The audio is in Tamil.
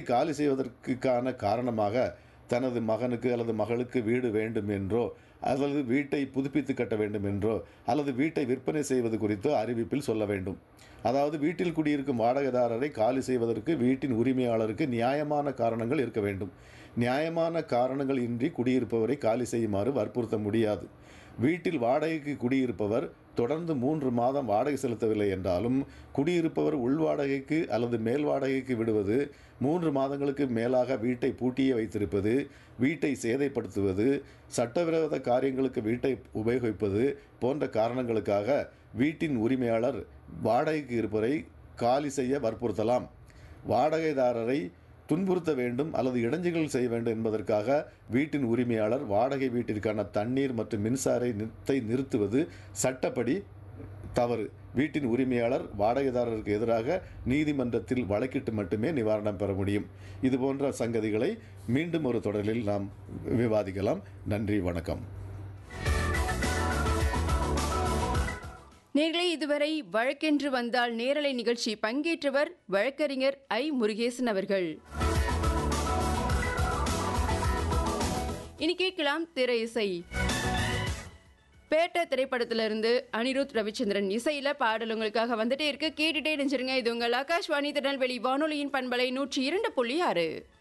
காலி செய்வதற்கான காரணமாக தனது மகனுக்கு அல்லது மகளுக்கு வீடு வேண்டும் என்றோ அல்லது வீட்டை புதுப்பித்து கட்ட வேண்டும் என்றோ அல்லது வீட்டை விற்பனை செய்வது குறித்தோ அறிவிப்பில் சொல்ல வேண்டும் அதாவது வீட்டில் குடியிருக்கும் வாடகைதாரரை காலி செய்வதற்கு வீட்டின் உரிமையாளருக்கு நியாயமான காரணங்கள் இருக்க வேண்டும் நியாயமான காரணங்கள் இன்றி குடியிருப்பவரை காலி செய்யுமாறு வற்புறுத்த முடியாது வீட்டில் வாடகைக்கு குடியிருப்பவர் தொடர்ந்து மூன்று மாதம் வாடகை செலுத்தவில்லை என்றாலும் குடியிருப்பவர் உள் வாடகைக்கு அல்லது மேல் வாடகைக்கு விடுவது மூன்று மாதங்களுக்கு மேலாக வீட்டை பூட்டியே வைத்திருப்பது வீட்டை சேதைப்படுத்துவது சட்டவிரோத காரியங்களுக்கு வீட்டை உபயோகிப்பது போன்ற காரணங்களுக்காக வீட்டின் உரிமையாளர் வாடகைக்கு இருப்பவரை காலி செய்ய வற்புறுத்தலாம் வாடகைதாரரை துன்புறுத்த வேண்டும் அல்லது இடைஞ்சல்கள் செய்ய வேண்டும் என்பதற்காக வீட்டின் உரிமையாளர் வாடகை வீட்டிற்கான தண்ணீர் மற்றும் மின்சாரத்தை நிறுத்துவது சட்டப்படி தவறு வீட்டின் உரிமையாளர் வாடகைதாரருக்கு எதிராக நீதிமன்றத்தில் வழக்கிட்டு மட்டுமே நிவாரணம் பெற முடியும் இது போன்ற சங்கதிகளை மீண்டும் ஒரு தொடரில் நாம் விவாதிக்கலாம் நன்றி வணக்கம் நேர்களே இதுவரை வழக்கென்று வந்தால் நேரலை நிகழ்ச்சி பங்கேற்றவர் வழக்கறிஞர் ஐ முருகேசன் அவர்கள் இனி கேட்கலாம் திரை இசை பேட்ட திரைப்படத்திலிருந்து அனிருத் ரவிச்சந்திரன் இசையில பாடல் உங்களுக்காக வந்துட்டே இருக்கு கேட்டுட்டே நினைச்சிருங்க இது உங்கள் ஆகாஷ்வாணி திருநெல்வேலி வானொலியின் பண்பலை நூற்றி இரண்டு புள்ளி ஆறு